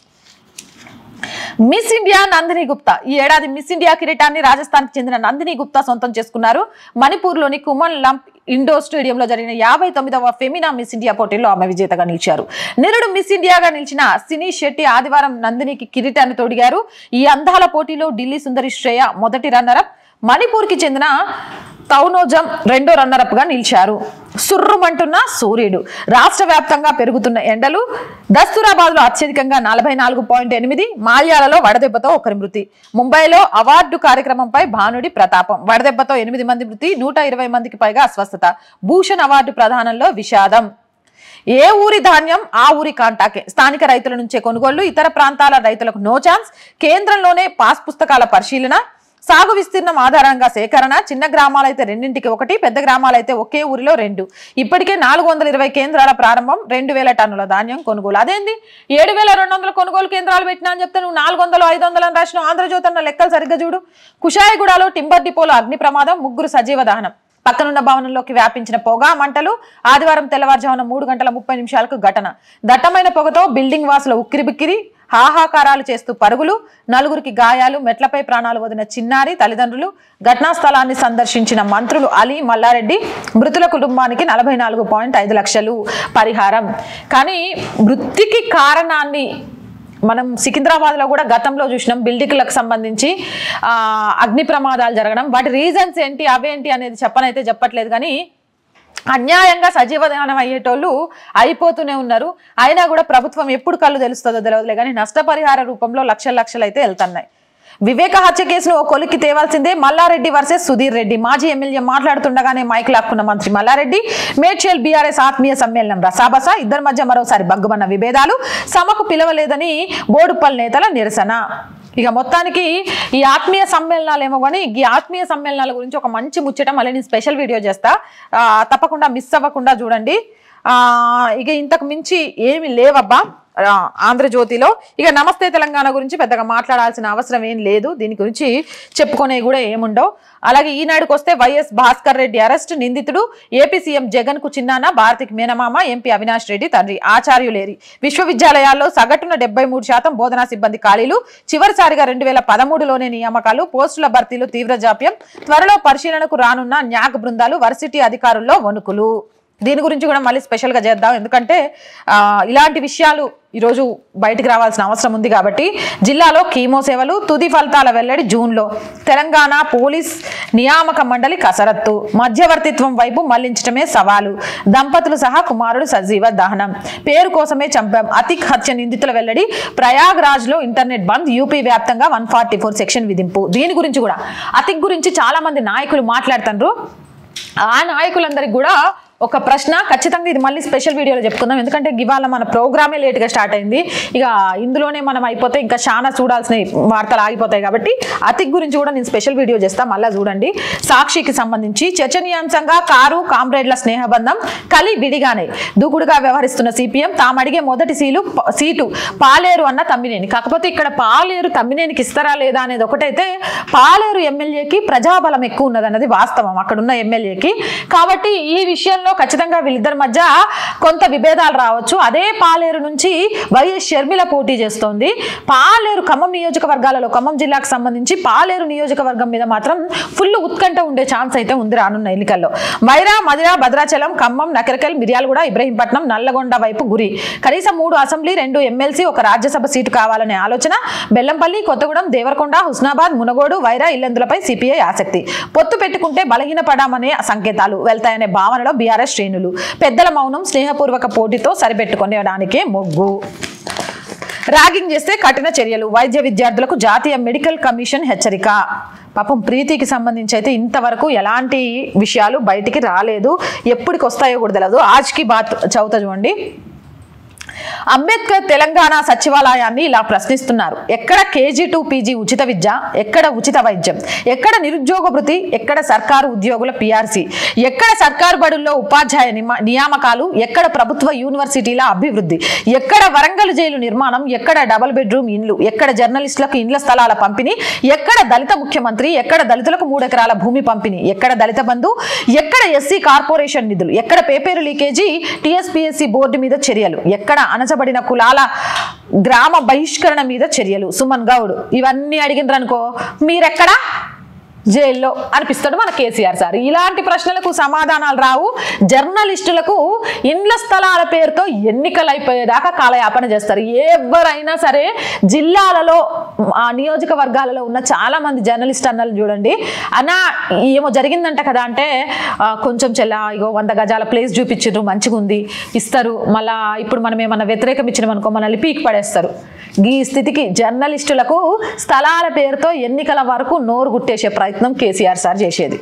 మిస్ ఇండియా నందిని గుప్తా ఈ ఏడాది మిస్ ఇండియా కిరీటాన్ని రాజస్థాన్కి చెందిన నందిని గుప్తా సొంతం చేసుకున్నారు మణిపూర్లోని కుమన్ లంప్ ఇండోర్ స్టేడియంలో జరిగిన యాభై తొమ్మిదవ ఫెమినా మిస్ ఇండియా పోటీల్లో ఆమె విజేతగా నిలిచారు నిరుడు మిస్ ఇండియాగా నిలిచిన సినీ శెట్టి ఆదివారం నందినికి కిరీటాన్ని తోడిగారు ఈ అందాల పోటీలో ఢిల్లీ సుందరి శ్రేయ మొదటి రన్నరప్ మణిపూర్కి చెందిన తౌనోజం రెండో రన్నరప్ గా నిలిచారు సుర్రుమంటున్న సూర్యుడు రాష్ట్ర వ్యాప్తంగా పెరుగుతున్న ఎండలు దస్తూరాబాద్ లో అత్యధికంగా నలభై నాలుగు పాయింట్ ఎనిమిది మాల్యాలలో వడదెబ్బతో ఒకరి మృతి ముంబైలో అవార్డు కార్యక్రమంపై భానుడి ప్రతాపం వడదెబ్బతో ఎనిమిది మంది మృతి నూట ఇరవై మందికి పైగా అస్వస్థత భూషణ్ అవార్డు ప్రదానంలో విషాదం ఏ ఊరి ధాన్యం ఆ ఊరి కాంటాకే స్థానిక రైతుల నుంచే కొనుగోళ్లు ఇతర ప్రాంతాల రైతులకు నో ఛాన్స్ కేంద్రంలోనే పాస్ పుస్తకాల పరిశీలన సాగు విస్తీర్ణం ఆధారంగా సేకరణ చిన్న గ్రామాలైతే రెండింటికి ఒకటి పెద్ద గ్రామాలైతే ఒకే ఊరిలో రెండు ఇప్పటికే నాలుగు వందల ఇరవై కేంద్రాల ప్రారంభం రెండు వేల టన్నుల ధాన్యం కొనుగోలు అదేంది ఏడు వేల రెండు వందల కొనుగోలు కేంద్రాలు పెట్టినా అని చెప్తే నువ్వు నాలుగు వందలు ఐదు వందలు అని రాసిన ఆంధ్రజ్యోతి అన్న లెక్కలు సరిగ్గా చూడు కుషాయిగూడలో టింబర్ డిపోలో అగ్ని ప్రమాదం ముగ్గురు సజీవ దహనం పక్కనున్న భవనంలోకి వ్యాపించిన పొగ మంటలు ఆదివారం తెల్లవారుజామున మూడు గంటల ముప్పై నిమిషాలకు ఘటన దట్టమైన పొగతో బిల్డింగ్ వాసుల ఉక్కిరిబిక్కిరి హాహాకారాలు చేస్తూ పరుగులు నలుగురికి గాయాలు మెట్లపై ప్రాణాలు వదిన చిన్నారి తల్లిదండ్రులు ఘటనా స్థలాన్ని సందర్శించిన మంత్రులు అలీ మల్లారెడ్డి మృతుల కుటుంబానికి నలభై నాలుగు పాయింట్ ఐదు లక్షలు పరిహారం కానీ మృతికి కారణాన్ని మనం సికింద్రాబాద్లో కూడా గతంలో చూసినాం బిల్డింగ్లకు సంబంధించి ఆ, అగ్ని ప్రమాదాలు జరగడం వాటి రీజన్స్ ఏంటి అవేంటి అనేది చెప్పనైతే చెప్పట్లేదు కానీ అన్యాయంగా సజీవదానం అయ్యేటోళ్ళు అయిపోతూనే ఉన్నారు అయినా కూడా ప్రభుత్వం ఎప్పుడు కళ్ళు తెలుస్తుందో తెలియదులే కానీ నష్టపరిహార రూపంలో లక్షల లక్షలు అయితే వెళ్తున్నాయి వివేక హత్య కేసును ఓ కొలిక్కి తేవాల్సిందే మల్లారెడ్డి వర్సెస్ సుధీర్ రెడ్డి మాజీ ఎమ్మెల్యే మాట్లాడుతుండగానే మైక్ లాక్కున్న మంత్రి మల్లారెడ్డి మేడ్చల్ బీఆర్ఎస్ ఆత్మీయ సమ్మేళనం రసాబస ఇద్దరి మధ్య మరోసారి బగ్గుమన్న విభేదాలు సభకు పిలవలేదని బోడుపల్ నేతల నిరసన ఇక మొత్తానికి ఈ ఆత్మీయ సమ్మేళనాలు ఏమో కానీ ఈ ఆత్మీయ సమ్మేళనాల గురించి ఒక మంచి ముచ్చట మళ్ళీ నేను స్పెషల్ వీడియో చేస్తా ఆ, తప్పకుండా మిస్ అవ్వకుండా చూడండి ఆ, ఇక ఇంతకు మించి ఏమి లేవబ్బా ఆ, ఆంధ్రజ్యోతిలో ఇక నమస్తే తెలంగాణ గురించి పెద్దగా మాట్లాడాల్సిన అవసరం ఏం లేదు దీని గురించి చెప్పుకునే కూడా ఏముండవు అలాగే ఈనాడుకు వస్తే వైఎస్ భాస్కర్ రెడ్డి అరెస్ట్ నిందితుడు ఏపీ సీఎం జగన్ కు చిన్నాన భారతికి మేనమామ ఎంపీ అవినాష్ రెడ్డి తండ్రి ఆచార్యులేరి విశ్వవిద్యాలయాల్లో సగటున డెబ్బై మూడు శాతం బోధనా సిబ్బంది ఖాళీలు చివరిసారిగా రెండు వేల పదమూడులోనే నియామకాలు పోస్టుల భర్తీలు తీవ్ర జాప్యం త్వరలో పరిశీలనకు రానున్న న్యాక్ బృందాలు వర్సిటీ అధికారుల్లో వణుకులు దీని గురించి కూడా మళ్ళీ స్పెషల్గా చేద్దాం ఎందుకంటే ఆ, ఇలాంటి విషయాలు ఈరోజు బయటికి రావాల్సిన అవసరం ఉంది కాబట్టి జిల్లాలో కీమో సేవలు తుది ఫలితాల వెల్లడి జూన్లో తెలంగాణ పోలీస్ నియామక మండలి కసరత్తు మధ్యవర్తిత్వం వైపు మళ్లించడమే సవాలు దంపతులు సహా కుమారుడు సజీవ దహనం పేరు కోసమే చంపాం అతిక్ హత్య నిందితుల వెల్లడి ప్రయాగ్రాజ్ లో ఇంటర్నెట్ బంద్ యూపీ వ్యాప్తంగా వన్ ఫార్టీ ఫోర్ సెక్షన్ విధింపు దీని గురించి కూడా అతిక్ గురించి చాలా మంది నాయకులు మాట్లాడుతుండ్రు ఆ నాయకులందరికి కూడా ఒక ప్రశ్న ఖచ్చితంగా ఇది మళ్ళీ స్పెషల్ వీడియోలో చెప్పుకుందాం ఎందుకంటే ఇవాళ మన ప్రోగ్రామే లేట్గా స్టార్ట్ అయింది ఇక ఇందులోనే మనం అయిపోతే ఇంకా చాలా చూడాల్సిన వార్తలు ఆగిపోతాయి కాబట్టి అతిక్ గురించి కూడా నేను స్పెషల్ వీడియో చేస్తాను మళ్ళీ చూడండి సాక్షికి సంబంధించి చర్చనీయాంశంగా కారు కామ్రేడ్ల స్నేహబంధం కలి విడిగానే దూకుడుగా వ్యవహరిస్తున్న సిపిఎం తాము అడిగే మొదటి సీలు ప- సీటు పాలేరు అన్న తమ్మినేని కాకపోతే ఇక్కడ పాలేరు తమ్మినేనికి ఇస్తారా లేదా అనేది ఒకటైతే పాలేరు ఎమ్మెల్యేకి ప్రజాబలం ఎక్కువ ఉన్నదన్నది వాస్తవం అక్కడున్న ఎమ్మెల్యేకి కాబట్టి ఈ విషయంలో ఖచ్చితంగా వీళ్ళిద్దరి మధ్య కొంత విభేదాలు రావచ్చు అదే పాలేరు నుంచి వైఎస్ షర్మిల పోటీ చేస్తోంది పాలేరు ఖమ్మం నియోజకవర్గాలలో ఖమ్మం జిల్లాకు సంబంధించి పాలేరు నియోజకవర్గం మీద మాత్రం ఫుల్ ఉత్కంఠ ఉండే ఛాన్స్ అయితే ఉంది రానున్న ఎన్నికల్లో వైరా మదిరా భద్రాచలం ఖమ్మం నకరకల్ మిర్యాలగూడ ఇబ్రహీంపట్నం నల్లగొండ వైపు గురి కనీసం మూడు అసెంబ్లీ రెండు ఎమ్మెల్సీ ఒక రాజ్యసభ సీటు కావాలనే ఆలోచన బెల్లంపల్లి కొత్తగూడెం దేవరకొండ హుస్నాబాద్ మునగోడు వైరా ఇల్లందులపై సిపిఐ ఆసక్తి పొత్తు పెట్టుకుంటే బలహీనపడామనే సంకేతాలు వెళ్తాయనే భావనలో బీఆర్ఎస్ శ్రేణులు పెద్దల మౌనం స్నేహపూర్వక పోటీతో సరిపెట్టుకునేడానికే మొగ్గు ర్యాగింగ్ చేస్తే కఠిన చర్యలు వైద్య విద్యార్థులకు జాతీయ మెడికల్ కమిషన్ హెచ్చరిక పాపం ప్రీతికి సంబంధించి అయితే ఇంతవరకు ఎలాంటి విషయాలు బయటికి రాలేదు ఎప్పటికి వస్తాయో కూడా తెలియదు ఆజ్కి బాత్ చదువుతా చూడండి అంబేద్కర్ తెలంగాణ సచివాలయాన్ని ఇలా ప్రశ్నిస్తున్నారు ఎక్కడ కేజీ టు పీజీ ఉచిత విద్య ఎక్కడ ఉచిత వైద్యం ఎక్కడ నిరుద్యోగ భృతి ఎక్కడ సర్కారు ఉద్యోగుల పిఆర్సీ ఎక్కడ సర్కారు బడుల్లో ఉపాధ్యాయ నిమ- నియామకాలు ఎక్కడ ప్రభుత్వ యూనివర్సిటీల అభివృద్ధి ఎక్కడ వరంగల్ జైలు నిర్మాణం ఎక్కడ డబుల్ బెడ్రూమ్ ఇండ్లు ఎక్కడ జర్నలిస్టులకు ఇండ్ల స్థలాల పంపిణీ ఎక్కడ దళిత ముఖ్యమంత్రి ఎక్కడ దళితులకు మూడు ఎకరాల భూమి పంపిణీ ఎక్కడ దళిత బంధు ఎక్కడ ఎస్సీ కార్పొరేషన్ నిధులు ఎక్కడ పేపేరు లీకేజీ టీఎస్పీఎస్సీ బోర్డు మీద చర్యలు ఎక్కడ అణచబడిన కులాల గ్రామ బహిష్కరణ మీద చర్యలు సుమన్ గౌడ్ ఇవన్నీ అడిగినారు అనుకో మీరెక్కడా జైల్లో అనిపిస్తాడు మన కేసీఆర్ సార్ ఇలాంటి ప్రశ్నలకు సమాధానాలు రావు జర్నలిస్టులకు ఇండ్ల స్థలాల పేరుతో ఎన్నికలు అయిపోయేదాకా కాలయాపన చేస్తారు ఎవరైనా సరే జిల్లాలలో ఆ నియోజకవర్గాలలో ఉన్న చాలా మంది జర్నలిస్ట్ అన్నలు చూడండి అన్న ఏమో జరిగిందంట కదా అంటే ఆ, కొంచెం చెల్ల ఇగో వంద గజాల ప్లేస్ చూపించారు మంచిగా ఉంది ఇస్తారు మళ్ళా ఇప్పుడు మనం ఏమన్నా వ్యతిరేకం ఇచ్చినాం అనుకో మనల్ని పీక్ పడేస్తారు ఈ స్థితికి జర్నలిస్టులకు స్థలాల పేరుతో ఎన్నికల వరకు నోరు గుట్టేసే ప్రయత్నం కేసీఆర్ సార్ చేసేది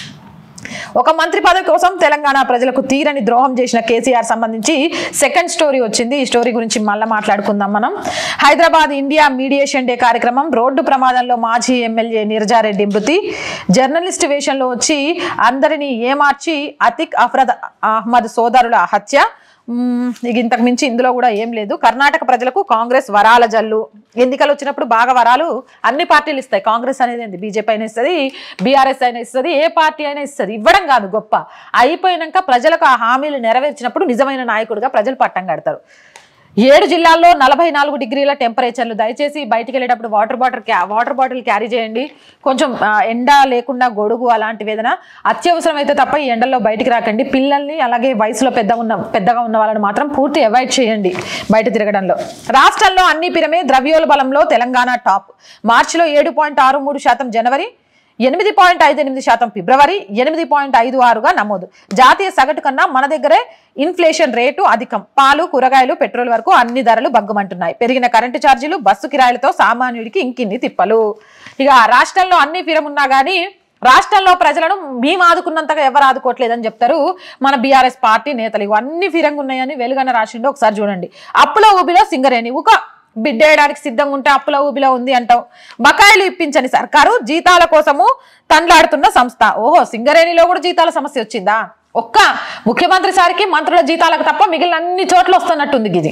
ఒక మంత్రి పదవి కోసం తెలంగాణ ప్రజలకు తీరని ద్రోహం చేసిన కేసీఆర్ సంబంధించి సెకండ్ స్టోరీ వచ్చింది ఈ స్టోరీ గురించి మళ్ళీ మాట్లాడుకుందాం మనం హైదరాబాద్ ఇండియా మీడియేషన్ డే కార్యక్రమం రోడ్డు ప్రమాదంలో మాజీ ఎమ్మెల్యే నిర్జారెడ్డి మృతి జర్నలిస్ట్ వేషంలో వచ్చి అందరినీ ఏమార్చి అతిక్ అఫ్రద్ అహ్మద్ సోదరుల హత్య మ్మ్, ఇక ఇంతకు మించి ఇందులో కూడా ఏం లేదు కర్ణాటక ప్రజలకు కాంగ్రెస్ వరాల జల్లు ఎన్నికలు వచ్చినప్పుడు బాగా వరాలు అన్ని పార్టీలు ఇస్తాయి కాంగ్రెస్ అనేది ఏంది బీజేపీ అయినా ఇస్తుంది బీఆర్ఎస్ అయినా ఇస్తుంది ఏ పార్టీ అయినా ఇస్తుంది ఇవ్వడం కాదు గొప్ప అయిపోయినాక ప్రజలకు ఆ హామీలు నెరవేర్చినప్పుడు నిజమైన నాయకుడిగా ప్రజలు పట్టం కడతారు ఏడు జిల్లాల్లో నలభై నాలుగు డిగ్రీల టెంపరేచర్లు దయచేసి బయటికి వెళ్ళేటప్పుడు వాటర్ బాటిల్ క్యా వాటర్ బాటిల్ క్యారీ చేయండి కొంచెం ఆ, ఎండ లేకుండా గొడుగు అలాంటివి ఏదైనా అత్యవసరం అయితే తప్ప ఈ ఎండల్లో బయటికి రాకండి పిల్లల్ని అలాగే వయసులో పెద్ద ఉన్న పెద్దగా ఉన్న వాళ్ళని మాత్రం పూర్తి అవాయిడ్ చేయండి బయట తిరగడంలో రాష్ట్రంలో అన్ని పిరమే ద్రవ్యోల్బలంలో తెలంగాణ టాప్ మార్చిలో ఏడు పాయింట్ ఆరు మూడు శాతం జనవరి ఎనిమిది పాయింట్ ఐదు ఎనిమిది శాతం ఫిబ్రవరి ఎనిమిది పాయింట్ ఐదు ఆరుగా నమోదు జాతీయ సగటు కన్నా మన దగ్గరే ఇన్ఫ్లేషన్ రేటు అధికం పాలు కూరగాయలు పెట్రోల్ వరకు అన్ని ధరలు బగ్గుమంటున్నాయి పెరిగిన కరెంటు ఛార్జీలు బస్సు కిరాయిలతో సామాన్యుడికి ఇంకిన్ని తిప్పలు ఇక రాష్ట్రంలో అన్ని ఫిరమున్నా కానీ రాష్ట్రంలో ప్రజలను మేము ఆదుకున్నంతగా ఎవరు ఆదుకోవట్లేదని చెప్తారు మన బీఆర్ఎస్ పార్టీ నేతలు ఇవన్నీ ఫిరంగా ఉన్నాయని వెలుగన్న రాసిండు ఒకసారి చూడండి అప్పుల ఊబిలో సింగరేణి ఒక బిడ్డేయడానికి సిద్ధంగా ఉంటే అప్పుల ఊబిలో ఉంది అంటావు బకాయిలు ఇప్పించని సర్కారు జీతాల కోసము తండ్లాడుతున్న సంస్థ ఓహో సింగరేణిలో కూడా జీతాల సమస్య వచ్చిందా ఒక్క ముఖ్యమంత్రి సారికి మంత్రుల జీతాలకు తప్ప మిగిలిన అన్ని చోట్ల వస్తున్నట్టుంది ఇది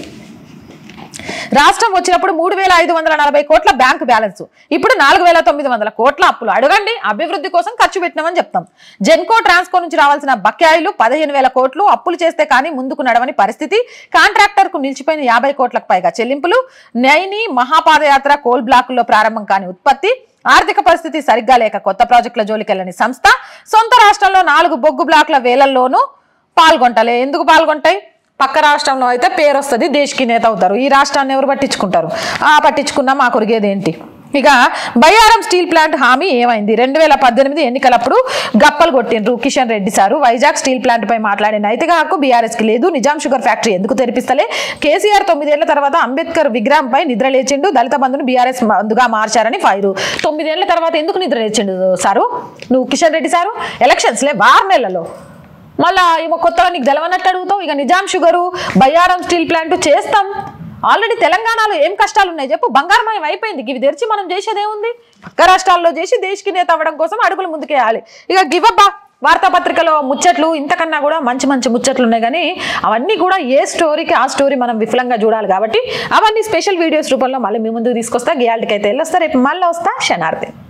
రాష్ట్రం వచ్చినప్పుడు మూడు వేల ఐదు వందల నలభై కోట్ల బ్యాంకు బ్యాలెన్స్ ఇప్పుడు నాలుగు వేల తొమ్మిది వందల కోట్ల అప్పులు అడగండి అభివృద్ధి కోసం ఖర్చు పెట్టినామని చెప్తాం జెన్కో ట్రాన్స్కో నుంచి రావాల్సిన బకాయిలు పదిహేను వేల కోట్లు అప్పులు చేస్తే కానీ ముందుకు నడవని పరిస్థితి కాంట్రాక్టర్ కు నిలిచిపోయిన యాభై కోట్లకు పైగా చెల్లింపులు నైని మహాపాదయాత్ర కోల్ బ్లాకుల్లో ప్రారంభం కాని ఉత్పత్తి ఆర్థిక పరిస్థితి సరిగ్గా లేక కొత్త ప్రాజెక్టుల జోలికెళ్లని సంస్థ సొంత రాష్ట్రంలో నాలుగు బొగ్గు బ్లాకుల వేలల్లోనూ పాల్గొంటలే ఎందుకు పాల్గొంటాయి పక్క రాష్ట్రంలో అయితే పేరు వస్తుంది దేశకి నేత అవుతారు ఈ రాష్ట్రాన్ని ఎవరు పట్టించుకుంటారు ఆ పట్టించుకున్నా మా కొరిగేది ఏంటి ఇక బయ్యారం స్టీల్ ప్లాంట్ హామీ ఏమైంది రెండు వేల పద్దెనిమిది ఎన్నికలప్పుడు గప్పలు కొట్టిండ్రు Kishan Reddy sir Vizag steel plant పై మాట్లాడే నైతిక హక్కు బీఆర్ఎస్ కి లేదు నిజాం షుగర్ ఫ్యాక్టరీ ఎందుకు తెరిపిస్తలే కేసీఆర్ తొమ్మిదేళ్ల తర్వాత అంబేద్కర్ విగ్రహంపై నిద్ర లేచిండు దళిత బంధును బీఆర్ఎస్ బంధుగా మార్చారని ఫైరు తొమ్మిదేళ్ల తర్వాత ఎందుకు నిద్ర లేచిండు సారు నువ్వు కిషన్ రెడ్డి సారు ఎలక్షన్స్లే ఆరు నెలలలో మళ్ళా ఏమో కొత్తగా నీకు తెలవనట్టు అడుగుతావు ఇక Nizam sugar Bayyaram steel plant చేస్తాం ఆల్రెడీ తెలంగాణలో ఏం కష్టాలు ఉన్నాయి చెప్పు బంగారమయం అయిపోయింది ఇవి తెరిచి మనం చేసేది ఏముంది పక్క రాష్ట్రాల్లో చేసి దేశకి నేత అవ్వడం కోసం అడుగులు ముందుకేయాలి ఇక గివబ్బా వార్తాపత్రికలో ముచ్చట్లు ఇంతకన్నా కూడా మంచి మంచి ముచ్చట్లు ఉన్నాయి కానీ అవన్నీ కూడా ఏ స్టోరీకి ఆ స్టోరీ మనం విఫలంగా చూడాలి కాబట్టి అవన్నీ స్పెషల్ వీడియోస్ రూపంలో మళ్ళీ మీ ముందుకు తీసుకొస్తా గియాల్టీకి అయితే వెళ్ళొస్తా రేపు మళ్ళీ వస్తా శనార్థి